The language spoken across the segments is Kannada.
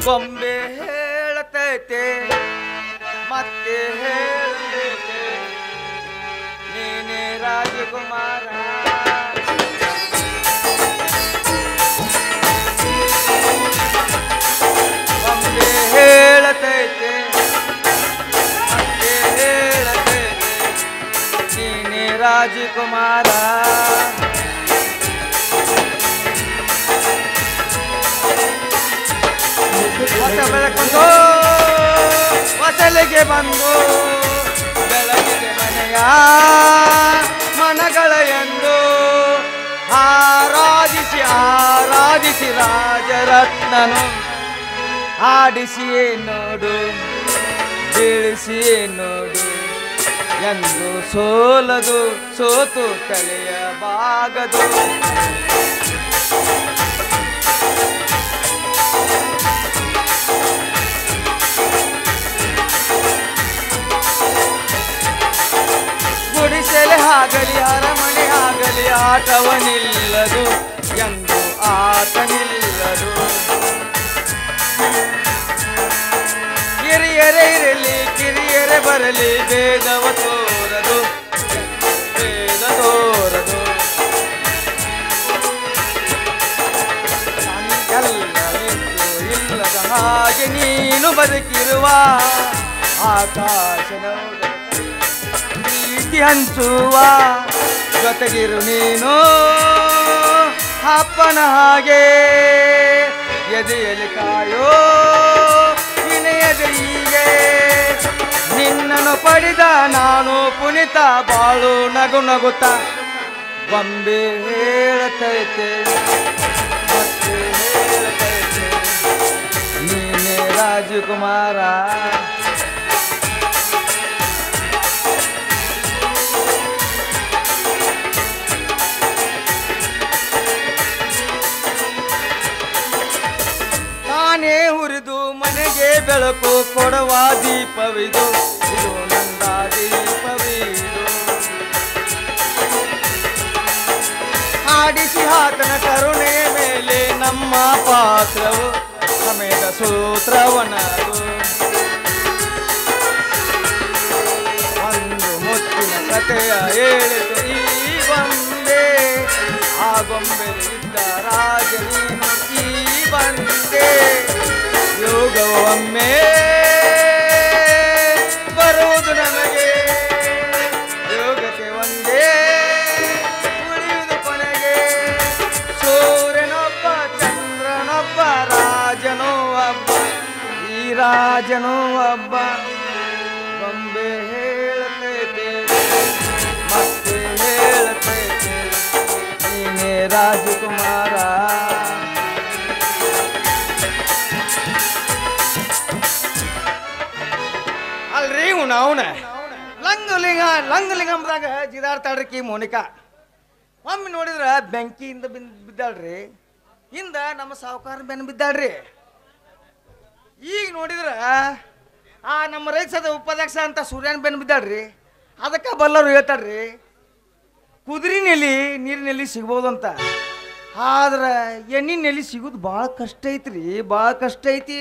ಗೊಂಬೆ ಹೇಳತೈತೆ ಮತ್ತೆ ಹೇಳತೈತೆ ನೀನೇ ರಾಜಕುಮಾರ ಗೊಂಬೆ ಹೇಳತೈತೆ ಮತ್ತೆ ಹೇಳತೈತೆ ನೀನೇ ರಾಜಕುಮಾರ ಹೊಸ ಬೆಳಕೊಂದು ಹೊಸಲಿಗೆ ಬಂದು ಬೆಳಗಿದೆ ಮನೆಯ ಮನಗಳ ಎಂದು ಆರಾಧಿಸಿ ಆರಾಧಿಸಿ ರಾಜರತ್ನನು ಆಡಿಸಿಯೇ ನೋಡು ಬೀಳಿಸಿಯೇ ನೋಡು ಎಂದು ಸೋಲದು ಸೋತು ತಲೆಯ ಬಾಗದು ಗುಡಿಸಲೆ ಆಗಲಿ ಅರಮನೆ ಆಗಲಿ ಆಟವನಿಲ್ಲದು ಎಂದು ಆಟ ನಿಲ್ಲದು ಹಿರಿಯರೇ ಇರಲಿ ಕಿರಿಯರೇ ಬರಲಿ ಭೇದವ ತೋರದು ಭೇದ ತೋರದು ಎಲ್ಲವಿದ್ದು ಇಲ್ಲದ ಹಾಗೆ ನೀನು ಬದುಕಿರುವ ಆಕಾಶ ನೋಡ ಪ್ರೀತಿ ಹಂಚುವ ಜೊತೆಗಿರು ನೀನು ಅಪ್ಪನ ಹಾಗೆ ಎದೆಯಲ್ಲಿ ಕಾಯೋ ವಿನಯದ ಹೀಗೆ ನಿನ್ನನ್ನು ಪಡೆದ ನಾನು ಪುನಿತ ಬಾಳು ನಗು ನಗುತ್ತ ಬೊಂಬೆ ಹೇಳತೈತೆ ಮತ್ತೆ ಹೇಳತೈತೆ ನೀನೇ ರಾಜಕುಮಾರ ತಾನೇ ಹುರಿದು ಮನೆಗೆ ಬೆಳಕು ಕೊಡುವ ದೀಪವಿದು ಇದು ನಂದ ದೀಪವಿದು ಆಡಿಸಿ ಆತನ ಕರುಣೆ ಮೇಲೆ ನಮ್ಮ ಪಾತ್ರವು ಸಮೇತ ಸೂತ್ರವನದು ಒಂದು ಮುತ್ತಿನ ಕಥೆಯ ಹೇಳಿತು ಈ ಗೊಂಬೆ ಆ ಗೊಂಬೆ ಇದ್ದ ರಾಜ ನೀನು ಈ ಬಂದೆ ಯೋಗವೊಮ್ಮೆ ಬರುವುದು ನಮಗೆ ಯೋಗಕ್ಕೆ ಒಂದೇ ಉಳಿಯುವುದು ಕೊನೆಗೆ ಸೂರ್ಯನೊಬ್ಬ ಚಂದ್ರನೊಬ್ಬ ರಾಜನೋ ಒಬ್ಬ ಈ ರಾಜನೋ ಒಬ್ಬ ಗೊಂಬೆ ಹೇಳತೈತೆ ಮತ್ತೆ ಹೇಳತೈತೆ ನೀನೇ ರಾಜಕುಮಾರ ಅಲ್ರಿ ಇವ್ನ ಅವನ ಲಂಗಲಿಂಗ ಲಂಗಲಿಂಗಂಬದಾಗ ಜಿದಾಡ್ತಾಳ್ರಿ ಕಿ ಮೋನಿಕಾ ಒಮ್ಮೆ ನೋಡಿದ್ರ ಬೆಂಕಿಯಿಂದ ಬಿನ್ ಬಿದ್ದಾಳ್ರಿ ಹಿಂದ ನಮ್ಮ ಸಾವುಕಾರ ಬೆನ್ ಬಿದ್ದಾಳ್ರಿ ಈಗ ನೋಡಿದ್ರ ಆ ನಮ್ಮ ರೈತ ಸದ ಉಪಾಧ್ಯಕ್ಷ ಅಂತ ಸೂರ್ಯನ ಬೆನ್ ಬಿದ್ದಾಳ್ರಿ ಅದಕ್ಕೆ ಬಲ್ಲವ್ರು ಹೇಳ್ತಾರ್ರಿ ಕುದುರೆ ನೆಲಿ ನೀರಿನಲ್ಲಿ ಸಿಗ್ಬೋದು ಅಂತ ಆದ್ರೆ ಎಣ್ಣೆ ನೆಲಿ ಸಿಗೋದು ಭಾಳ ಕಷ್ಟ ಐತ್ರಿ ಭಾಳ ಕಷ್ಟ ಐತಿ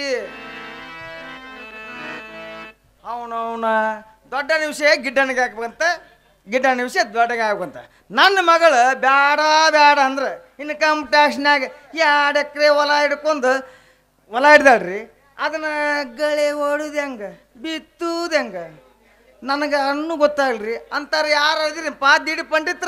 ಅವನವನ ದೊಡ್ಡ ನಿಮಿಷ ಗಿಡ್ಡನಿಗೆ ಹಾಕ್ಬೇಕಂತ ಗಿಡ್ಡ ನಿಮಿಷ ದೊಡ್ಡಗೆ ಹಾಕ್ಬೇಕಂತ ನನ್ನ ಮಗಳು ಬ್ಯಾಡ ಬ್ಯಾಡ ಅಂದ್ರೆ ಇನ್ಕಮ್ ಟ್ಯಾಕ್ಸ್ನಾಗ ಎರಡು ಎಕರೆ ಹೊಲ ಹಿಡ್ಕೊಂಡು ಹೊಲ ಹಿಡ್ದಾಳ್ರಿ ಅದನ್ನ ಗಳೆ ಹೊಡುದು ಹೆಂಗ ಬಿತ್ತುದು ಹೆಂಗ ನನಗೆ ಅನ್ನು ಗೊತ್ತಾಗಲ್ರಿ ಅಂತಾರೆ ಯಾರು ಇದ್ರಿ ಪಾದಿಡಿ ಪಂಡಿತ್ರ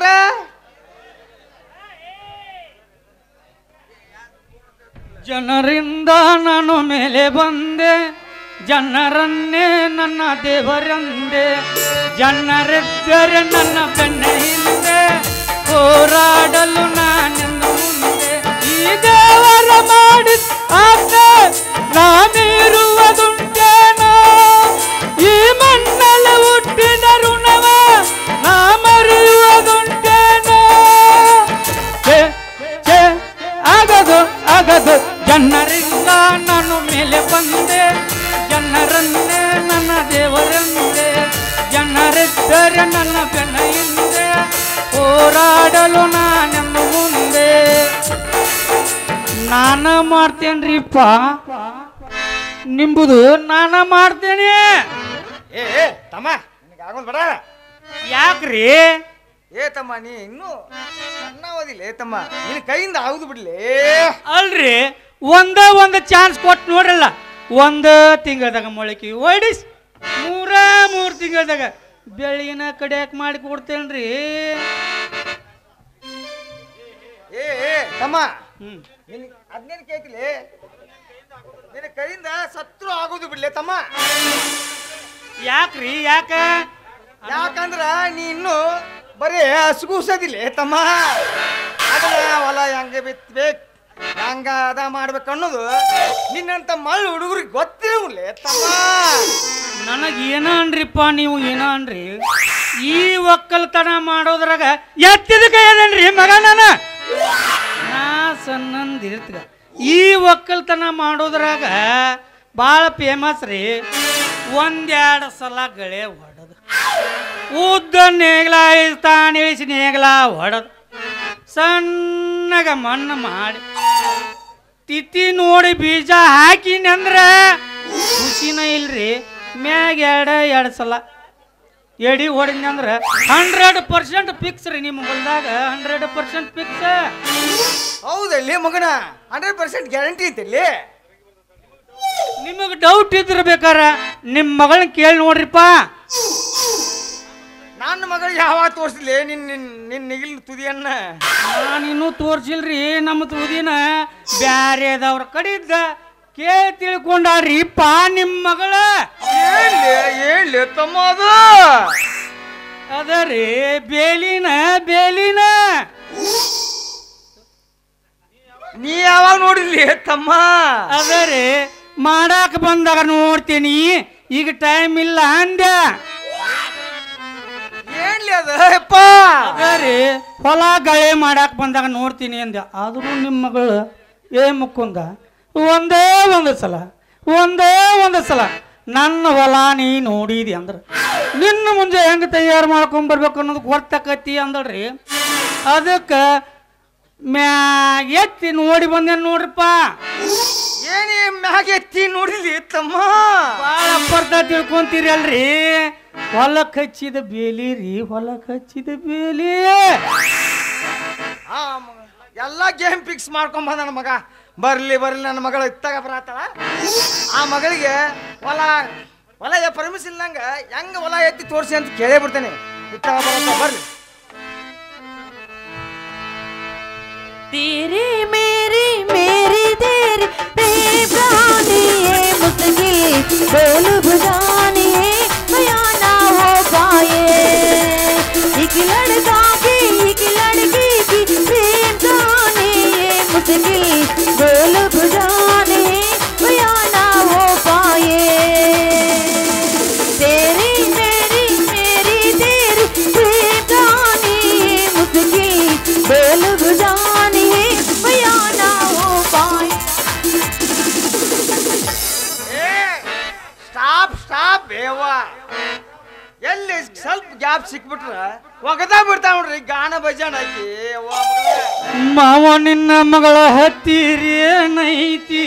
ಜನರಿಂದ ನಾನು ಮೇಲೆ ಬಂದೆ ಜನರನ್ನೇ ನನ್ನ ದೇವರಂದೆ ಜನರಿದ್ದರೆ ನನ್ನ ಬೆನ್ನ ಹಿಂದೆ ಹೋರಾಡಲು ನಾನೆಂದು ಮುಂದೆ ಈ ದೇವರ ಮಾಡಿ ಆಜ್ಞೆ ನಾನಿರುವುದುಂಟೇನೋ ಈ ಮಣ್ಣಲ್ಲಿ ಹುಟ್ಟಿದ ಋಣವ ನಾ ಮರೆಯುವುದುಂಟೇನೋ ಛೇ, ಛೇ, ಆಗದು ಆಗದು ಜನರಿಂದ ನಾನು ಮೇಲೆ ಬಂದೆ ಜನರನ್ನೇ ನನ್ನ ದೇವರಂದೆ ಜನರಿದ್ದರೆ ನನ್ನ ಬೆನ್ನ ಹಿಂದೆ ಹೋರಾಡಲು ನಾನೆಂದು ಮುಂದೆ ನಾನು ಮಾಡ್ತೇನ್ರಿಪ್ಪ ನಿಂಬುದು ನಾನ ಮಾಡ್ತೇನೆ ಏ ಏ ತಮ್ಮ ನಿನಗೆ ಆಗೋದು ಬೇಡ ಯಾಕ್ರಿ ಏ ತಮ್ಮ ನೀ ಇನ್ನೂ ಸಣ್ಣ ಓದಿಲ್ಲ ಏ ತಮ್ಮ ನಿನ್ನ ಕೈಯಿಂದ ಆಗುದು ಬಿಡ್ಲಿ ಅಲ್ರಿ ಒಂದ ಒಂದು ಚಾನ್ಸ್ ಕೊಟ್ಟು ನೋಡ್ರಲ್ಲ ಒಂದು ತಿಂಗಳದಾಗ ಮೊಳಕೆ ಹೊಡಿಸ್ ಮೂರ ಮೂರು ತಿಂಗಳದಾಗ ಬೆಳಗಿನ ಕಡಿಯಾಕ ಮಾಡಿ ಕೊಡ್ತೇನ್ರಿ ಏ ಏ ತಮ್ಮ ಹ್ಮ್ ನಿನ್ ಅದ್ನೇನು ಕೇಳ್ತಿಲಿ ನಿನ್ನ ಕೈಯಿಂದ ಸತ್ರು ಆಗೋದು ಬಿಡ್ಲಿ ತಮ್ಮ ಯಾಕ್ರಿ ಯಾಕ ಯಾಕಂದ್ರ ನೀ ಇನ್ನು ಬರೀ ಹಸುಗೂಸದಿಲ್ಲ ತಮ್ಮ ಅದನ್ನ ಹೊಲ ಹೆಂಗ ಬಿತ್ತಬೇಕು ಹೆಂಗ ಅದ ಮಾಡ್ಬೇಕು ಅನ್ನೋದು ನಿನ್ನಂತ ಮಳ್ಳು ಹುಡುಗರಿಗೆ ಗೊತ್ತಿರಲ್ಲ ತಮ್ಮ ನನಗೆ ಏನ ಅನ್ರಿಪ್ಪ ನೀವು ಏನ ಅನ್ರಿ ಈ ಒಕ್ಕಲ್ತನ ಮಾಡೋದ್ರಾಗ ಎತ್ತಿದ ಕೈ ಅದೇನ್ರಿ ಮಗ ನಾನು ನಾ ಸಣ್ಣಂದಿರ್ತಗ ಈ ಒಕ್ಕಲ್ತನ ಮಾಡೋದ್ರಾಗ ಭಾಳ ಫೇಮಸ್ ರೀ ಒಂದೆರಡು ಸಲ ಗಳೆ ಹೊಡೆದು ಉದ್ದ ನೇಗ್ಲ ತಾನು ಇಳಿಸಿ ನೇಗ್ಲ ಹೊಡೆದು ಸಣ್ಣಗ ಮಣ್ಣು ಮಾಡಿ ತಿಥಿ ನೋಡಿ ಬೀಜ ಹಾಕಿನಿ ಅಂದ್ರೆ ಖುಷಿನ ಇಲ್ರಿ ಮ್ಯಾಗ ಎರಡು ಎರಡು ಸಲ ಎಡಿ ಹೊಡಿದ್ನಿ ಅಂದ್ರೆ ಹಂಡ್ರೆಡ್ ಪರ್ಸೆಂಟ್ ಫಿಕ್ಸ್ ರೀ ನಿಮ್ಮ ಹೊಲ್ದಾಗ ಹಂಡ್ರೆಡ್ ಪರ್ಸೆಂಟ್ ಫಿಕ್ಸ್ ಹೌದಲ್ಲಿ ಮಗನ ಹಂಡ್ರೆಡ್ ಪರ್ಸೆಂಟ್ ಗ್ಯಾರಂಟಿ ಐತಿಲ್ಲಿ ನಿಮಗೆ ಡೌಟ್ ಇದ್ರ ಬೇಕಾರ ನಿಮ್ಮ ಮಗಳನ್ನ ಕೇಳಿ ನೋಡ್ರಿಪ್ಪ ನನ್ನ ಮಗಳಿಗೆ ಯಾವಾಗ ತೋರಿಸ್ಲಿ ನಿನ್ ನಿನ್ ನಿನ್ ನಿಗಿಲ್ ತುದಿಯನ್ನ ನಾನಿನ್ನೂ ತೋರ್ಸಿಲ್ರಿ ನಮ್ಮ ತುದಿನ ಬ್ಯಾರೆದವ್ರ ಕಡಿದ್ದ ಕೇಳಿ ತಿಳ್ಕೊಂಡಾರಿಪ್ಪ ನಿಮ್ಮ ಮಗಳ ಹೇಳಿ ಹೇಳಿ ತಮ್ಮ ಅದು ಅದ ರೀ ಬೇಲಿನ ಬೇಲಿನ ನೀ ಯಾವಾಗ ನೋಡಿದ್ಲಿ ತಮ್ಮ ಅದ ರೀ ಮಾಡಾಕ ಬಂದಾಗ ನೋಡ್ತೀನಿ ಈಗ ಟೈಮ್ ಇಲ್ಲ ಅಂದೆ ಏನ್ಲಿ ಅದ ಯಪ್ಪ ಅದ ರೀ ಹೊಲ ಗಳೆ ಮಾಡಾಕ ಬಂದಾಗ ನೋಡ್ತೀನಿ ಅಂದೆ ಆದರೂ ನಿಮ್ಮ ಮಗಳು ಏ ಮುಕ್ಕುಂದ ಒಂದೇ ಒಂದು ಸಲ ಒಂದೇ ಒಂದು ಸಲ ನನ್ನ ಹೊಲ ನೀ ನೋಡಿದಿ ಅಂದ್ರೆ ನಿನ್ನ ಮುಂಜೆ ಹೆಂಗೆ ತಯಾರು ಮಾಡ್ಕೊಂಡ್ ಬರ್ಬೇಕು ಅನ್ನೋದು ಗೊತ್ತಾಕತಿ ಅಂದಳ್ರಿ ಅದಕ್ಕೆ ಮ್ಯಾಗ ಎತ್ತಿ ನೋಡಿ ಬಂದೇನು ನೋಡ್ರಿಪ್ಪ ಏನೇ ಮ್ಯಾಗ ಎತ್ತಿ ನೋಡಿದ್ಲಿ ತಮ್ಮ ಭಾಳ ಅಪ್ಪರ್ಥ ತಿಳ್ಕೊಂತೀರಿ ಅಲ್ರಿ ಹೊಲಕ್ಕೆ ಹಚ್ಚಿದ ಬೇಲಿ ರೀ ಹೊಲಕ್ಕೆ ಹಚ್ಚಿದ ಬೇಲಿ ಆ ಮಗ ಎಲ್ಲ ಗೇಮ್ ಫಿಕ್ಸ್ ಮಾಡ್ಕೊಂಡ್ ಬಂದ ನನ್ನ ಮಗ ಬರ್ಲಿ ಬರ್ಲಿ ನನ್ನ ಮಗಳು ಇತ್ತಾಗ ಬರತ್ತಾಳ ಆ ಮಗಳಿಗೆ ಹೊಲ ಹೊಲ ಪರ್ಮಿಷನ್ ಇಲ್ಲಂಗ ಹೆಂಗ ಹೊಲ ಎತ್ತಿ ತೋರಿಸಿ ಅಂತ ಕೇಳೇ ಬಿಡ್ತೇನೆ ಇತ್ತಾಗ ಬರತ್ತ ಬರ್ಲಿ तेरे मेरी मेरी तेरी प्रेम कहानी है मुश्किल बोल बुझानी है बयां ना हो पाए एक लड़का की एक लड़की की प्रेम कहानी है मुश्किल बोल बुझानी है बयां ना हो पाए तेरी मेरी मेरी तेरी प्रेम कहानी है मुश्किल बोल बुझानी है बयां ना हो पाए ಏ ಸ್ಟಾಪ್ ಸ್ಟಾಪ್ ಬೇವ ಎಲ್ಲಿ ಸ್ವಲ್ಪ ಗ್ಯಾಪ್ ಸಿಕ್ಬಿಟ್ರ ಒಗದ ಬಿಡ್ತಾವ ನೋಡ್ರಿ ಗಾನ ಬಜಾನ್ ಹಾಕಿ ಅವ್ವ ಮಗಳೇ. ಮಾವ ನಿನ್ನ ಮಗಳ ಹತ್ತಿರಿ ಏನೈತಿ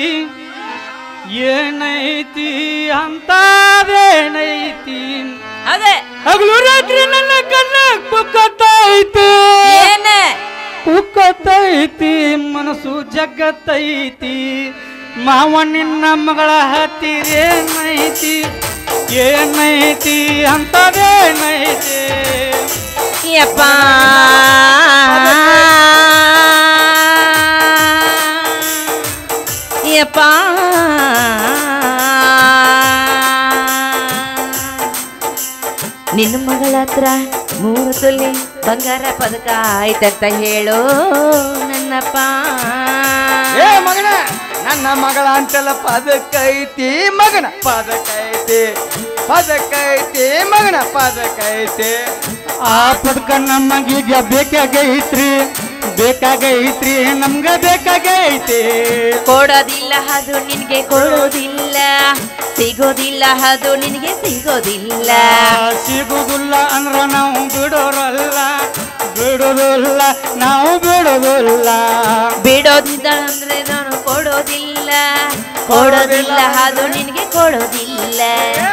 ಏನೈತಿ ಅಂತದೇನೈತಿ ಅದೇ ಹಗಲು ರಾತ್ರಿ ನನ್ನ ಕಣ್ಣ ಕುಕ್ಕತ್ತೈತಿ ಏನೇ ಕುಕ್ಕತ್ತೈತಿ ಮನಸ್ಸು ಜಗತ್ತೈತಿ ಮಾವ ನಿನ್ನ ಮಗಳ ಹತ್ತಿರ ಏನೈತಿ ಏನೈತಿ ಅಂತದೇನೈತಿ ಯಪ್ಪ ಯಪ್ಪ ನಿನ್ನ ಮಗಳ ಹತ್ರ ಮೂರು ತೊಲಿ ಬಂಗಾರ ಪದಕ ಆಯ್ತಂತ ಹೇಳು ನನ್ನಪ್ಪ ಏ ಮಗನ ನನ್ನ ಮಗಳ ಅಂತೆಲ್ಲ ಪದಕೈತಿ ಮಗನ ಪದಕೈತಿ ಪದಕೈತಿ ಮಗನ ಪದಕೈತಿ ಆ ಪದಕ ನಮಗೀಗ ಬೇಕಾಗೈತ್ರಿ ಬೇಕಾಗೈತ್ರಿ ನಮ್ಗ ಬೇಕಾಗೈತಿ ಕೊಡೋದಿಲ್ಲ ಅದು ನಿನಗೆ ಕೊಡೋದಿಲ್ಲ ಸಿಗೋದಿಲ್ಲ ಅದು ನಿನಗೆ ಸಿಗೋದಿಲ್ಲ ಸಿಗುದಿಲ್ಲ ಅಂದ್ರ ನಾವು ಬಿಡೋರಲ್ಲ ಬಿಡೋದಿಲ್ಲ ನಾವು ಬಿಡೋದಿಲ್ಲ ಬಿಡೋದಿಲ್ಲ ಅಂದ್ರೆ ನಾನು ಕೊಡೋದಿಲ್ಲ ಕೊಡೋದಿಲ್ಲ ಅದು ನಿನಗೆ ಕೊಡೋದಿಲ್ಲ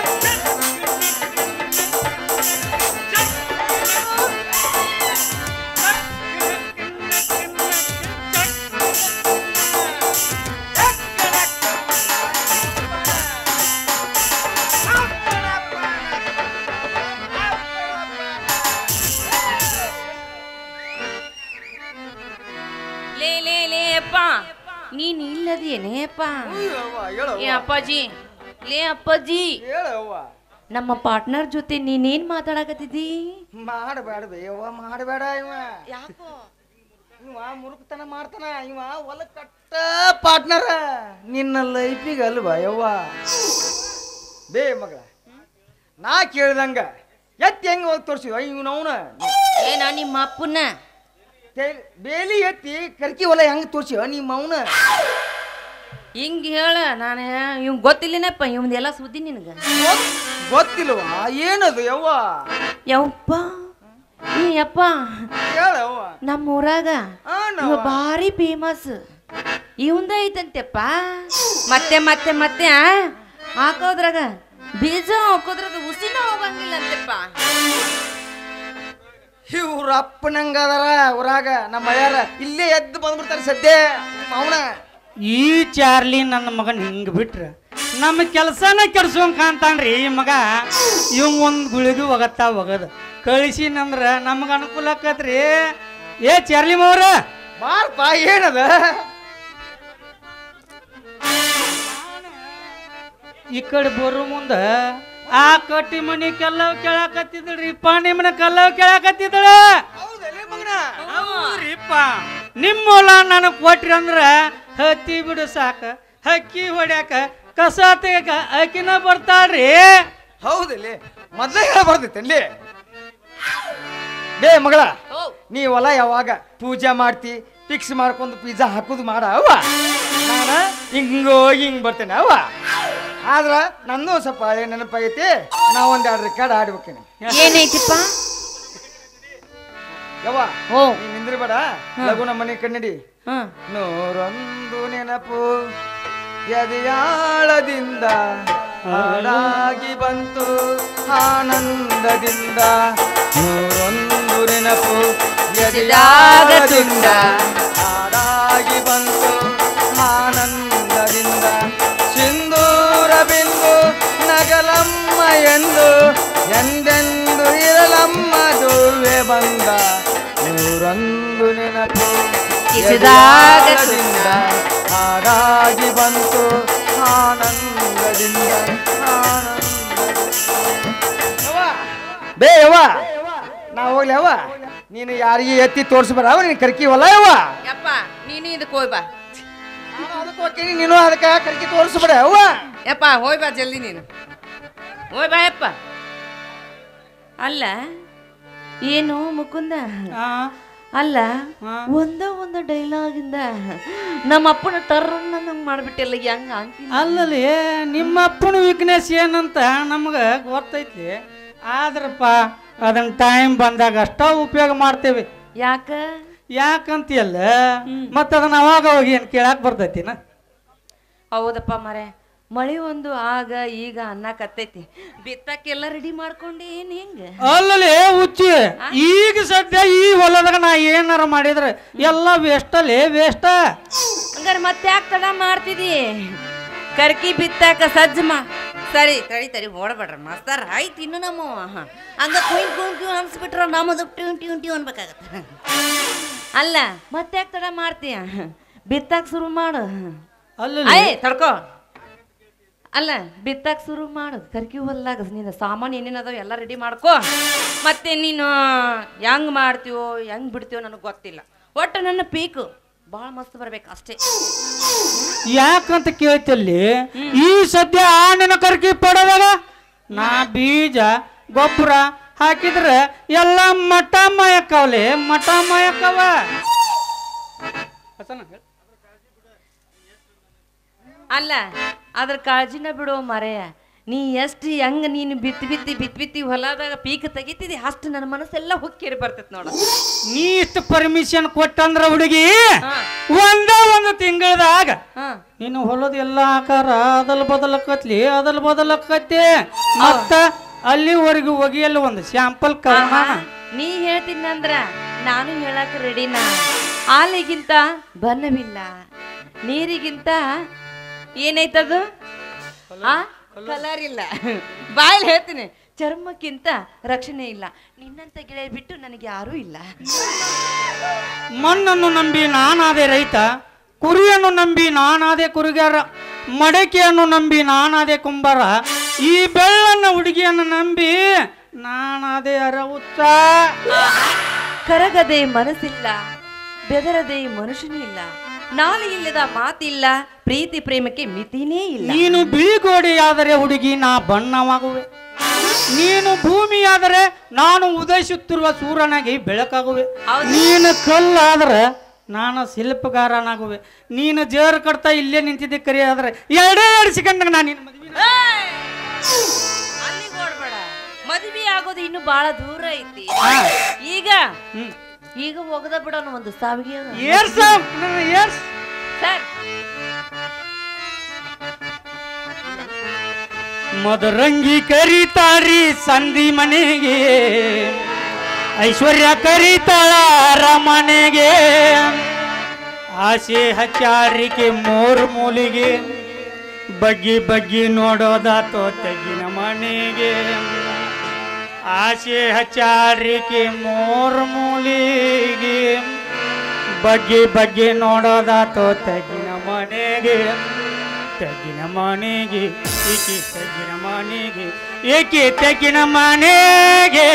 ಲೇ ಲೇ ಲೇ ಅಪ್ಪ ನೀನ್ ಇಲ್ಲದೇನೆ ಅಪ್ಪ ಅಯ್ಯವ್ವ, ಹೇಳವ್ವ. ಏ ಅಪ್ಪಾಜಿ ಲೇ ಅಪ್ಪಾಜಿ ಹೇಳವ್ವ ನಮ್ಮ ಪಾರ್ಟ್ನರ್ ಜೊತೆ ನೀನೇನ್ ಮಾತಾಡಕತ್ತಿದ್ದಿ ಮಾಡಬೇಡ ಯವ್ವ ಮಾಡಬೇಡ ಇವ ಯಾಕೋ ಇವ ಮುರುಕ್ತನ ಮಾಡ್ತಾನ ಇವ ಹೊಲ ಕಟ್ಟ ಪಾರ್ಟ್ನರ ನಿನ್ನ ಲೈಫಿಗೆ ಅಲ್ವಾ ಯವ್ವ ಬೇ ಮಗಳ ನಾ ಕೇಳ್ದಂಗ ಎತ್ತಿ ಹೆಂಗ ಹೋಗಿ ತೋರ್ಸಿವ ಇವನವನ ಏನ ನಿಮ್ಮ ಅಪ್ಪನ ಬೇಲಿ ಎತ್ತಿ ಕರ್ಕಿ ಹೊಲ ಹೆಂಗ್ ತೋರ್ಸಿವ ನಿಮ್ಮ ಅವನ ಹಿಂಗ್ ಹೇಳ ನಾನು ಇವ್ ಗೊತ್ತಿಲ್ಲನಪ್ಪ ಇವಂದೆಲ್ಲ ಸುದ್ದಿ ನಿನಗ ಗೊತ್ತಿಲ್ವಾ ಏನದು ಯವ್ವ ಯಪ್ಪ ಈ ಯಪ್ಪ ಹೇಳವ್ವ ನಮ್ಮ ಊರಾಗ ಆ ಇವ ನಾವ. ಭಾರಿ ಫೇಮಸ್ ಇವಂದ ಐತಂತೆಪ್ಪ ಮತ್ತೆ ಮತ್ತೆ ಮತ್ತೆ ಆ? ಹಾಕೋದ್ರಾಗ ಬೀಜ ಹಾಕೋದ್ರಾಗ ಉಸಿನ ಹೋಗಂಗಿಲ್ಲ ಅಂತೆಪ್ಪ ಇವ್ರ ಅಪ್ಪನಂಗ ಅದಾರ ಊರಾಗ ನಮ್ಮ ಮಳ್ಯಾರ ಇಲ್ಲೇ ಎದ್ದು ಬಂದ್ಬಿಡ್ತಾರೆ ಸದ್ಯ ಅವನ ಈ ಚಾರ್ಲಿ ನನ್ನ ಮಗನ್ ಹಿಂಗ್ ಬಿಟ್ರ ನಮ್ಮ ಕೆಲಸನ ಕೆಡ್ಸೋಂಗ್ ಕಾಣ್ತಾನ್ರಿ ಈ ಮಗ ಇವ್ ಒಂದ್ ಗುಳಿಗೆ ಒಗತ್ತ ಒಗದ ಕಳಿಸಿನಂದ್ರ ನಮಗ ಅನುಕೂಲ ಆಕತ್ರಿ ಏ ಚಾರ್ಲಿ ಮವ್ರ ಬಾರಪ್ಪ ಏನದ ಈ ಕಡೆ ಬರೋ ಮುಂದ ಆ ಕಟ್ಟಿ ಮನಿ ಕಲ್ಲವ್ ಕೇಳಾಕತ್ತಿದ್ರಿ ಪ ನಿಮ್ಮನ ಕಲ್ಲವ್ ಕೇಳಾಕತ್ತಿದ್ದಳ ಹೌದಲ್ಲೇ ಮಗನ ಹೌದ್ರಿಪ್ಪ ನಿಮ್ಮ ಹೊಲ ನನಗ್ ಕೊಟ್ರಿ ಅಂದ್ರ ಹತ್ತಿ ಬಿಡು ಸಾಕ ಹಕ್ಕಿ ಹೊಡ್ಯಾಕ ಕಸ ತೆಗಕ ಅಕ್ಕಿನ ಬರ್ತಾಳ್ರಿ ಹೌದಲ್ಲಿ ಮೊದ್ಲೇ ಹೇಳ ಬರ್ತೈತಲ್ಲಿ ಬೇ ಮಗಳ ನೀ ಹೊಲ ಯಾವಾಗ ಪೂಜೆ ಮಾಡ್ತಿ ಫಿಕ್ಸ್ ಮಾಡ್ಕೊಂಡು ಪಿಜ್ಜಾ ಹಾಕುದು ಮಾಡ ಅವ್ವ ನಾನ ಹಿಂಗೋ ಹಿಂಗ್ ಬರ್ತೇನೆ ಅವ್ವ ಆದ್ರ ನಂದು ಸ್ವಲ್ಪ ಹಳೆ ನೆನಪಾಗೈತಿ ನಾ ಒಂದ್ ಎರಡು ರೆಕಾರ್ಡ್ ಆಡ್ಬೇಕೇನೆ ಏನೈತಿಪ್ಪ ಯವ್ವ ಓ ನೀ ನಿಂದ್ರಬೇಡ ಲಘು ನಮ್ಮ ಮನೆ ಕನ್ನಡಿ ಹ ನೂರೊಂದು ನೆನಪು ಎದೆಯಾಳದಿಂದ ಹಾಡಾಗಿ ಬಂತು ಆನಂದದಿಂದ ನೂರೊಂದು ನೆನಪು ಎದೆಯಾಳದಿಂದ ಹಾಡಾಗಿ ಬಂತು ಆನಂದದಿಂದ ಸಿಂಧೂರ ಬಿಂದು ನಗಲಮ್ಮ ಎಂದು ಎಂದೆಂದು ಇರಲಮ್ಮ ದುರ್ವೆ ಬಂದ ನೂರೊಂದು ನೆನಪು ಕಿಸಿದಾಗದಿಂದ ಹಾಡಾಗಿ ಬಂತು ಆನಂದದಿಂದ ಬೇ ಯವ್ವ ನಾ ಹೋಗ್ಲಿ ಅವ್ವ ನೀನು ಯಾರಿಗೆ ಎತ್ತಿ ತೋರಿಸ್ಬಾರ ಅವ ನೀನು ಕರ್ಕಿವಲ್ಲ ಯವ್ವ ಯಪ್ಪ ನೀನು ಇದಕ್ಕೆ ಹೋಯ್ ಬಾ ನಾನು ಅದಕ್ಕೆ ಹೋಗ್ತೀನಿ ನೀನು ಅದಕ್ಕೆ ಕರ್ಕಿ ತೋರಿಸ್ಬೇಡ ಅವ್ವ ಯಪ್ಪ ಹೋಯ್ ಬಾ ಜಲ್ದಿ ನೀನು ಹೋಯ್ ಬಾ ಯಪ್ಪ ಅಲ್ಲ ಏನು ಮುಕುಂದ ಆ, ಅಲ್ಲ ಹಾ. ಒಂದ ಒಂದು ಡೈಲಾಗಿಂದ ನಮ್ಮ ಅಪ್ಪನ ಟರ್ನ್ ನಂಗೆ ಮಾಡ್ಬಿಟ್ಟಿಲ್ಲ ಹೆಂಗ ಅಂತೀನಿ ಅಲ್ಲಲ್ಲಿ ನಿಮ್ಮ ಅಪ್ಪನ ವೀಕ್ನೆಸ್ ಏನಂತ ನಮ್ಗೆ ಗೊತ್ತೈತಿ ಆದ್ರಪ್ಪ ಅದನ್ನ ಟೈಮ್ ಬಂದಾಗ ಅಷ್ಟ ಉಪಯೋಗ ಮಾಡ್ತೇವೆ ಯಾಕ ಯಾಕಂತಿಯಲ್ಲ ಮತ್ತೆ ಅದನ್ನ ಅವಾಗ ಹೋಗಿ ಏನು ಕೇಳಾಕ್ ಬರ್ತೈತಿನ ಹೌದಪ್ಪ ಮರೆ ಮಳಿ ಒಂದು ಆಗ ಈಗ ಅನ್ನಕತ್ತೈತಿ ಬಿತ್ತಕ್ಕೆಲ್ಲ ರೆಡಿ ಮಾಡ್ಕೊಂಡೆ ಏನ್ ಹೆಂಗ ಅಲ್ಲಲ್ಲಿ ಹುಚ್ಚಿ ಈಗ ಸದ್ಯ ಈ ಹೊಲದಾಗ ನಾ ಏನಾರ ಮಾಡಿದ್ರೆ ಎಲ್ಲ ವೇಸ್ಟಲ್ಲಿ ವೇಸ್ಟ ಹಂಗಾರೆ ಮತ್ತೆ ಯಾಕೆ ತಡ ಮಾಡ್ತಿದಿ ಕರ್ಕಿ ಬಿತ್ತಾಕ ಸಜ್ಜ ಮಾ ಸರಿ ತಡಿ ತಡಿ ಓಡಬೇಡ್ರ ಮಾಸ್ತಾರ ಆಯ್ತು ಇನ್ನು ನಮ್ಮ ಹಂಗ ಕುಯ್ ಕುಯ್ ಕುಯ್ ಅನ್ಸ್ಬಿಟ್ರ ನಮ್ಮದು ಟ್ಯೂನ್ ಟ್ಯೂನ್ ಟ್ಯೂನ್ ಅನ್ಬೇಕಾಗತ್ತ ಅಲ್ಲ ಮತ್ತೆ ಯಾಕೆ ತಡ ಮಾಡ್ತೀಯ ಬಿತ್ತಾಕ ಶುರು ಮಾಡು ಅಲ್ಲಲ್ಲಿ ಅಯ್ಯ ತಡ್ಕೋ ಅಲ್ಲ ಬಿತ್ತಾಕ ಶುರು ಮಾಡು ಕರ್ಕಿ ಹೊಲ್ದಾಗ ನೀನು ಸಾಮಾನು ಏನೇನು ಅದಾವ ಎಲ್ಲ ರೆಡಿ ಮಾಡ್ಕೋ ಮತ್ತೆ ನೀನು ಹೆಂಗ್ ಮಾಡ್ತೀವೋ ಹೆಂಗ್ ಬಿಡ್ತೀವೋ ನನಗೆ ಗೊತ್ತಿಲ್ಲ ಒಟ್ಟು ನನ್ನ ಪೀಕು ಭಾಳ ಮಸ್ತ್ ಬರ್ಬೇಕು ಅಷ್ಟೇ ಯಾಕಂತ ಕೇಳ್ತಲ್ಲಿ ಈ ಸದ್ಯ ಆಣಿನ ಕರ್ಕಿ ಪಡೋದಾಗ ನಾ ಬೀಜ ಗೊಬ್ಬರ ಹಾಕಿದ್ರೆ ಎಲ್ಲ ಮಠ ಮಾಯಕ್ಕವಲೆ ಮಠ ಮಾಯಕ್ಕವ ಅಲ್ಲ ಅದ್ರ ಕಾಳಜಿನ ಬಿಡು ಮರೆಯ ನೀ ಎಷ್ಟು ಹೆಂಗ ನೀನು ಬಿತ್ತಿ ಬಿತ್ತಿ ಬಿತ್ತಿ ಬಿತ್ತಿ ಹೊಲದಾಗ ಪೀಕ್ ತೆಗಿತಿದಿ ಅಷ್ಟು ನನ್ನ ಮನಸ್ಸೆಲ್ಲ ಹುಕ್ಕೇರಿ ಬರ್ತೈತಿ ನೋಡ ನೀ ಇಷ್ಟು ಪರ್ಮಿಷನ್ ಕೊಟ್ಟಂದ್ರ ಹುಡುಗಿ ಹಾ. ಒಂದ ಒಂದು ತಿಂಗಳದಾಗ ಹಾ ನೀನು ಹೊಲದ ಎಲ್ಲ ಆಕಾರ ಅದಲ್ ಬದಲಕತ್ಲಿ ಅದಲ್ ಬದಲಕತ್ತೆ ಮತ್ತ ಅಲ್ಲಿವರೆಗೂ ಒಗಿಯಲ್ಲ ಒಂದು ಸ್ಯಾಂಪಲ್ ಕವನ ನೀ ಹೇಳ್ತೀನಂದ್ರ ನಾನು ಹೇಳಕ್ ರೆಡಿನಾ ಹಾಲಿಗಿಂತ ಬಣ್ಣವಿಲ್ಲ ನೀರಿಗಿಂತ ಏನೈತದು ಆ ಕಲರ್ ಇಲ್ಲ ಬಾಯಲ್ಲಿ ಹೇಳ್ತೀನಿ ಚರ್ಮಕ್ಕಿಂತ ರಕ್ಷಣೆ ಇಲ್ಲ ನಿನ್ನಂತ ಗೆಳೆಯ ಬಿಟ್ಟು ನನಗೆ ಯಾರೂ ಇಲ್ಲ ಮಣ್ಣನ್ನು ನಂಬಿ ನಾನಾದೆ ರೈತ ಕುರಿಯನ್ನು ನಂಬಿ ನಾನಾದೆ ಕುರಿಗಾರ ಮಡಕೆಯನ್ನು ನಂಬಿ ನಾನಾದೆ ಕುಂಬಾರ ಈ ಬೆಳ್ಳನ್ನ ಹುಡುಗಿಯನ್ನು ನಂಬಿ ನಾನಾದೆ ಅರವುತ್ತ ಕರಗದೆ ಮನಸ್ಸಿಲ್ಲ ಬೆದರದೆ ಮನುಷ್ಯನೂ ಇಲ್ಲ ನಾಳೆ ಇಲ್ಲದ ಮಾತಿಲ್ಲ ಪ್ರೀತಿ ಪ್ರೇಮಕ್ಕೆ ಮಿತಿನೇ ಇಲ್ಲ ನೀನು ಬಿಳಿಗೋಡೆಯಾದರೆ ಹುಡುಗಿ ನಾ ಬಣ್ಣವಾಗುವೆ ನೀನು ಭೂಮಿಯಾದರೆ ನಾನು ಉದಯಿಸುತ್ತಿರುವ ಸೂರ್ಯನಾಗಿ ಬೆಳಕಾಗುವೆ ನೀನು ಕಲ್ಲಾದರೆ ನಾನು ಶಿಲ್ಪಗಾರನಾಗುವೆ ನೀನು ಜೇರು ಕಟ್ತಾ ಇಲ್ಲೇ ನಿಂತಿದ್ದೆ ಕರಿ ಆದ್ರೆ ಎರಡೇ ಎರಡು ಸೆಕೆಂಡ್ ನಾನು ನಿನ್ನ ಮದುವೆ ಅಲ್ಲಿಗ್ ಓಡ್ಬೇಡ ಮದುವೆ ಆಗೋದು ಇನ್ನು ಬಹಳ ದೂರ ಐತಿ ಈಗ ಹ್ಮ್ ಈಗ ಹೋಗದ ಬಿಡೋಣ ಒಂದು ಸಾವಿಗೆ ಏರ್ಸ ನನ್ನ ಏರ್ಸ್ ಸರ್ ಮದರಂಗಿ ಕರೀತಾರಿ ಸಂಧಿ ಮನೆಗೆ ಐಶ್ವರ್ಯ ಕರೀತಾಳ ರಮನೆಗೆ ಆಸೆ ಹಚ್ಚಾರಿಕೆ ಮೂರ್ ಮೂಲಿಗೆ ಬಗ್ಗಿ ಬಗ್ಗಿ ನೋಡೋದಾತೋ ತೆಗಿನ ಮನೆಗೆ ಆಸೆ ಹಚ್ಚಾರಿಕೆ ಮೂರ್ ಮೂಲಿಗೆ ಬಗ್ಗಿ ಬಗ್ಗಿ ನೋಡೋದಾತೋ ತೆಗಿನ ಮನೆಗೆ ತೆಗಿನ ಮನೆಗೆ ಏಕೆ ತೆಗಿನ ಮನೆಗೆ ಏಕೆ ತೆಗಿನ ಮನೆಗೆ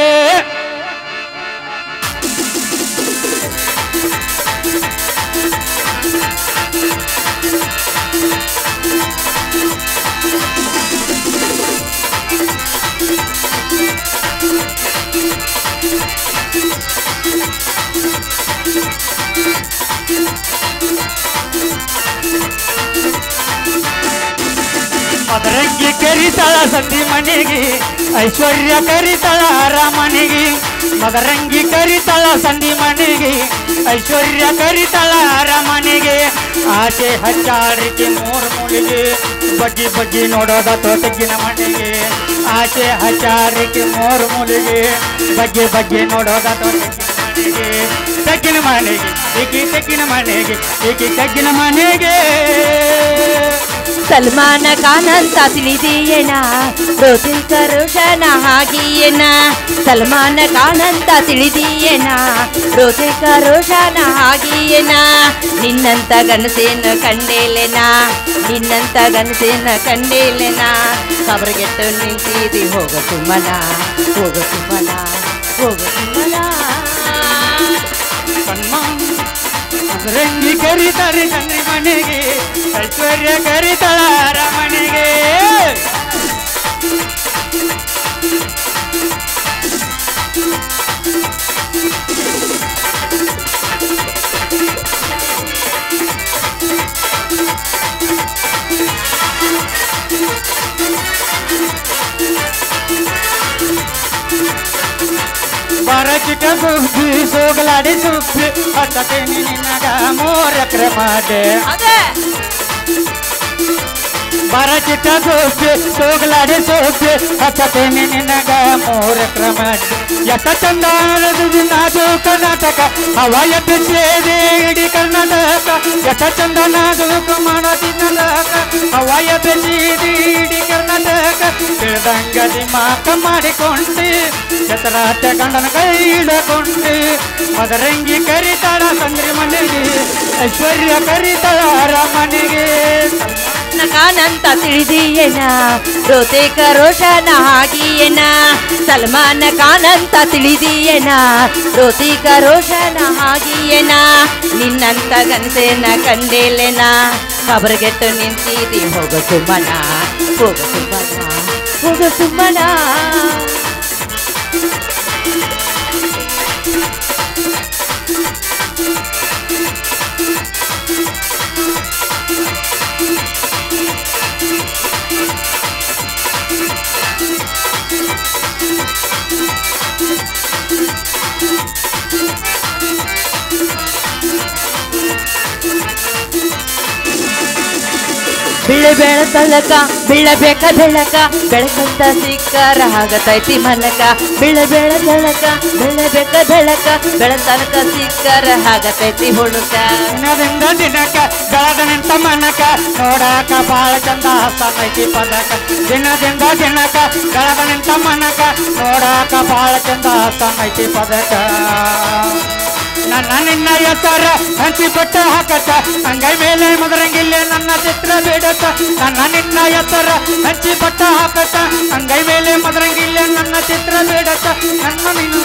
ಮದರಂಗಿ ಕರಿತಾಳ ಸಂಧಿ ಮನೆಗೆ ಐಶ್ವರ್ಯ ಕರಿತಾಳ ರಾಮನಿಗೆ ಮದರಂಗಿ ಕರಿತಾಳ ಸಂಧಿ ಮನೆಗೆ ಐಶ್ವರ್ಯ ಕರಿತಾಳ ರಾಮನಿಗೆ ಆಸೆ ಹಚ್ಚಾರಿಕೆ ಮೂರು ಮೂಲಿಗೆ ಬಗ್ಗಿ ಬಗ್ಗಿ ನೋಡೋದ ತೋಟಗಿನ ಮನೆಗೆ ಆಸೆ ಹಚ್ಚಾರಿಕೆ ಮೂರು ಮೂಲಿಗೆ ಬಗ್ಗಿ ಬಗ್ಗಿ ನೋಡೋದ ತೋಟಗಿನ ಮನೆಗೆ ತಗ್ಗಿನ ಮನೆಗೆ ಏಕೆ ತಗ್ಗಿನ ಮನೆಗೆ ಏಕೆ ತಗ್ಗಿನ ಮನೆಗೆ ಸಲ್ಮಾನ ಖಾನ್ ಅಂತ ತಿಳಿದೀಯೇನ ರೋತಿಕ ರೋಷನ ಹಾಗೀಯೇನ ಸಲ್ಮಾನ ಖಾನ್ ಅಂತ ತಿಳಿದೀಯೇನ ರೋತಿಕ ರೋಷನ ಹಾಗೀಯೇನ ನಿನ್ನಂತ ಗನಸೇನ ಕಂಡೇಲೆನ ನಿನ್ನಂತ ಗನಸೇನ ಕಂಡೇಲೆನ ಕಬರ್ಗೆಟ್ಟು ನಿಂತಿದಿ ಹೋಗ ಸುಮ್ಮನ ಹೋಗ ಸುಮ್ಮನ ಹೋಗ ಸುಮ್ಮನ ಸನ್ಮಾನ ರಂಗಿ ಕರೀತಾರೆ ಚಂದ್ರಿ ಮನೆಗೆ ಐಶ್ವರ್ಯ ಕರೀತಾಳ ರಮಣಿಗೆ ಬರಚಿಟ ಸುಬ್ಬಿ ಸೋಗಲಾಡಿ ಸುಬ್ಬಿ ಹತ್ತತೆ ನಿನಗ ಮೋರ ಕ್ರಮದೆ ಅದೇ ಬರಚಿಟ ಸುಬ್ಬಿ ಸೋಗಲಾಡಿ ಸುಬ್ಬಿ ಹತ್ತತೆ ನಿನಗ ಮೋರ ಕ್ರಮದೆ ಎತ್ತ ಚಂದಾನದು ನಾದು ಕರ್ನಾಟಕ ಹವಾಯ ಬಿಸಿದೆ ಇಡೀ ಕರ್ನಾಟಕ ಎತ್ತ ಚಂದನಾದು ಮಾಡದಿ ನಲಕ ಹವಾಯ ಬಿಸಿದೆ ಇಡೀ ಕರ್ನಾಟಕ ತಿಳಿದಂಗದಿ ಮಾತ ಮಾಡಿಕೊಂಡಿ ಎತ್ತರಾತ ಗಂಡನ ಕೈ ಹಿಡಕೊಂಡಿ ಮದರಂಗಿ ಕರಿತಾಳ ಸಂದ್ರಿ ಮನೆಗೆ ಐಶ್ವರ್ಯ ಕರಿತಾಳ ರಮಣಿಗೆ ಕಾನಂತ ತಿಳಿದೀಯೇನ ರೋತೇಕ ರೋಷನ ಹಾಗೀಯೇನ ಸಲ್ಮಾನ್ ಖಾನ್ ಅಂತ ತಿಳಿದೀಯೇನ ರೋತಿಕ ರೋಷನ ಹಾಗೀಯೇನ ನಿನ್ನಂತ ಗನಸೇನ ಕಂಡೇಲೆನ ಕಬರ್ಗೆಟ್ಟು ನಿಂತಿದಿ ಹೋಗ ಸುಮ್ಮನ ಹೋಗ ಸುಮ್ಮನ ಹೋಗ ಸುಮ್ಮನ ಬಿಳೆ ಬೆಳ ತಳಕ ಬೀಳಬೇಕ ಬೆಳಕ ಬೆಳಕಂತ ಸಿಕ್ಕರ ಆಗತೈತಿ ಮನಕ ಬಿಳೆ ಬೆಳ ತಳಕ ಬೀಳಬೇಕ ಬೆಳಕ ಬೆಳತನಕ ಸಿಕ್ಕರ ಆಗತೈತಿ ಹುಡುಕ ದಿನದಿಂದ ದಿನಕ ಬೆಳದ ನಿಂತ ಮನಕ ನೋಡಾಕ ಬಾಳ ಚಂದ ಹಸ್ತೈತಿ ಪದಕ ದಿನದಿಂದ ದಿನಕ ಬೆಳದ ನಿಂತ ಮನಕ ನೋಡಾಕ ಬಾಳ ಚಂದ ಹಸ್ತೈತಿ ಪದಕ ನನ್ನ ನಿನ್ನ ಎತ್ತರ ಹಂಚಿ ಬಟ್ಟ ಹಾಕತ್ತ ಅಂಗೈ ಮೇಲೆ ಮದರಂಗಿಲ್ಲ ನನ್ನ ಚಿತ್ರ ಬಿಡತ್ತ ನನ್ನ ನಿನ್ನ ಎತ್ತರ ಹಂಚಿ ಬಟ್ಟ ಹಾಕತ್ತ ಅಂಗೈ ಮೇಲೆ ಮದರಂಗಿಲ್ಲ ನನ್ನ ಚಿತ್ರ ಬಿಡತ್ತ ನನ್ನ ನಿನ್ನ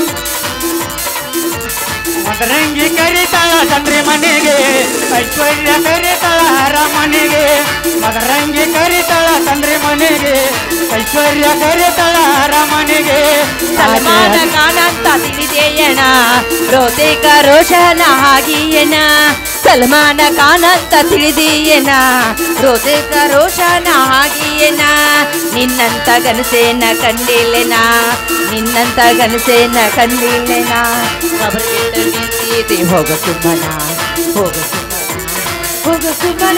ಮದರಂಗಿ ಕರಿತಾಳ ಚಂದ್ರಿ ಮನೆಗೆ ಐಶ್ವರ್ಯ ಕರಿತಾಳ ಅರಮನೆಗೆ ಮದರಂಗಿ ಕರಿತಾಳ ಚಂದ್ರಿ ಮನೆಗೆ ಐಶ್ವರ್ಯ ಕರಿತಾಳ ಅರಮನೆಗೆ ಸಲ್ಮಾನ ಖಾನ್ ಅಂತ ತಿಳಿದೇಯಣ ರೋತೇಕ ರೋಷನ ಹಾಗಿಯನ ಸಲ್ಮಾನ ಖಾನ್ ಅಂತ ತಿಳಿದೀಯನ ರೋತೇಕ ರೋಷನ ಹಾಗಿಯನ ನಿನ್ನಂತ ಗನಸೇನ ಕಂಡಿಲ್ಲೆನ ನಿನ್ನಂತ ಗನಸೇನ ಕಂಡಿಲ್ಲೆನ ಕಬರ್ಗೆಟ್ಟ ನಿಂತಿದೆ ಹೋಗ ಸುಮ್ಮನ ಹೋಗ ಸುಮ್ಮನ ಹೋಗ ಸುಮ್ಮನ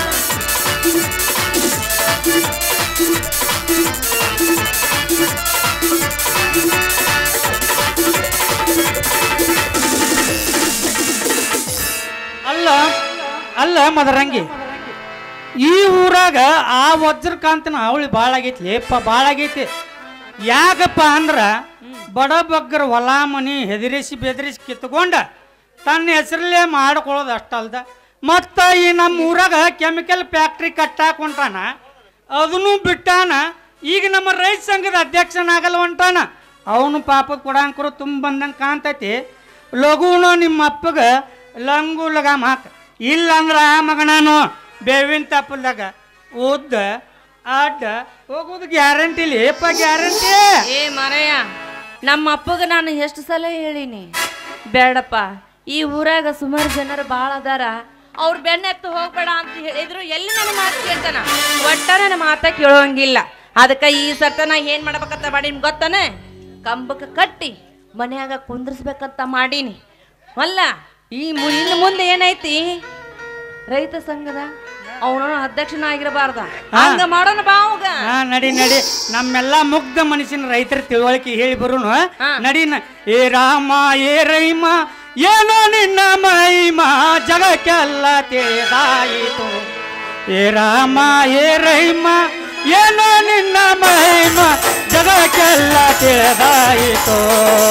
ಅಲ್ಲ ಅಲ್ಲ ಮದರಂಗಿ ಈ ಊರಾಗ ಆ ವಜ್ರಕಾಂತನ ಅವಳಿ ಭಾಳ ಆಗೈತಿ ಲೇಪ ಭಾಳ ಆಗೈತಿ ಯಾಕಪ್ಪ ಅಂದ್ರ ಬಡ ಬಗ್ಗರ ಹೊಲ ಮನಿ ಹೆದರಿಸಿ ಬೆದರಿಸಿ ಕಿತ್ಕೊಂಡ ತನ್ನ ಹೆಸರಲ್ಲೇ ಮಾಡ್ಕೊಳ್ಳೋದು ಅಷ್ಟಲ್ದ ಮತ್ತು ಈ ನಮ್ಮ ಊರಾಗ ಕೆಮಿಕಲ್ ಫ್ಯಾಕ್ಟ್ರಿ ಕಟ್ಟಾಕ ಹೊಂಟಾನ ಅದನ್ನು ಬಿಟ್ಟಾನ ಈಗ ನಮ್ಮ ರೈತ ಸಂಘದ ಅಧ್ಯಕ್ಷನಾಗಲ್ಲ ಹೊಂಟಾನ ಅವನು ಪಾಪದ ಕೊಡಾಂಕರು ತುಂಬ ಬಂದಂಗೆ ಕಾಣ್ತೈತಿ ಲಘುನು ನಿಮ್ಮ ಅಪ್ಪಗ ಲಂಗು ಲಗಾಮ್ ಹಾಕ ಇಲ್ಲಂದ್ರ ಮಗ ನಾನು ಬೇವಿನ ತಪ್ಪಲ್ದಾಗ ಉದ್ದ ಅಡ್ಡ ಹೋಗೋದು ಗ್ಯಾರಂಟಿ ಲೇಪ ಗ್ಯಾರಂಟಿ ಏ ಮರಯ್ಯ ನಮ್ಮ ಅಪ್ಪಗ ನಾನು ಎಷ್ಟು ಸಲ ಹೇಳಿನಿ ಬೇಡಪ್ಪ ಈ ಊರಾಗ ಸುಮಾರು ಜನರು ಭಾಳ ಅದಾರ ಅವ್ರ ಬೆನ್ನೆತ್ತು ಹೋಗ್ಬೇಡ ಅಂತ ಹೇಳಿದ್ರು ಎಲ್ಲಿ ನನ್ನ ಮಾತು ಕೇಳ್ತಾನ ಒಟ್ಟ ನನ್ನ ಮಾತ ಕೇಳೋಂಗಿಲ್ಲ ಅದಕ್ಕೆ ಈ ಸರ್ತ ನಾ ಏನ್ ಮಾಡ್ಬೇಕಂತ ಮಾಡೀನಿ ಗೊತ್ತಾನೆ ಕಂಬಕ್ಕೆ ಕಟ್ಟಿ ಮನ್ಯಾಗ ಕುಂದ್ರಿಸ್ಬೇಕಂತ ಮಾಡೀನಿ ಅಲ್ಲ ಈ ಮು- ಇನ್ನು ಮುಂದೆ ಏನೈತಿ ರೈತ ಸಂಘದ ಅವನು ಅಧ್ಯಕ್ಷನಾಗಿರಬಾರ್ದ ಹಂಗ ಮಾಡೋಣ ಬಾ ಅವಾಗ ಹಾ ನಡಿ ನಡಿ ನಮ್ಮೆಲ್ಲ ಮುಗ್ಧ ಮನುಷ್ಯನ ರೈತರ ತಿಳುವಳಿಕೆ ಹೇಳಿ ಬರುನು ಹಾ. ನಡಿ ನ- ಏ ರಾಮ ಏ ರೈಮ ಏನೋ ನಿನ್ನ ಮಹಿಮ ಜಗಕ್ಕೆಲ್ಲ ತಿಳಿದಾಯಿತು ಏ ರಾಮ ಏ ರೈಮ ಏನೋ ನಿನ್ನ ಮಹಿಮ ಜಗಕ್ಕೆಲ್ಲ ತಿಳಿದಾಯಿತು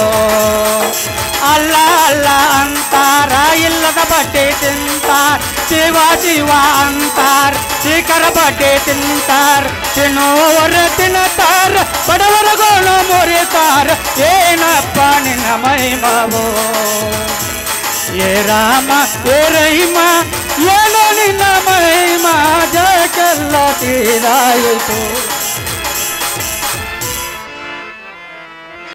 ಅಲ್ಲ ಅಲ್ಲ ಅಂತಾರ ಇಲ್ಲದ ಬಟ್ಟೆ ತಿಂತಾರ ಶಿವ ಶಿವ ಅಂತಾರ ಶಿಖರ ಬಟ್ಟೆ ತಿಂತಾರ ತಿನ್ನುವರ ತಿನ್ನತಾರ ಬಡವರ ಗೋಳು ಮುರಿತಾರ ಏನಪ್ಪ ನಿನ್ನ ಮಹಿಮವೋ ಏ ರಾಮ ಏ ರಹಿಮ ಏನೋ ನಿನ್ನ ಮಹಿಮ ಜಗಕ್ಕೆಲ್ಲ ತೀರಾಯಿತು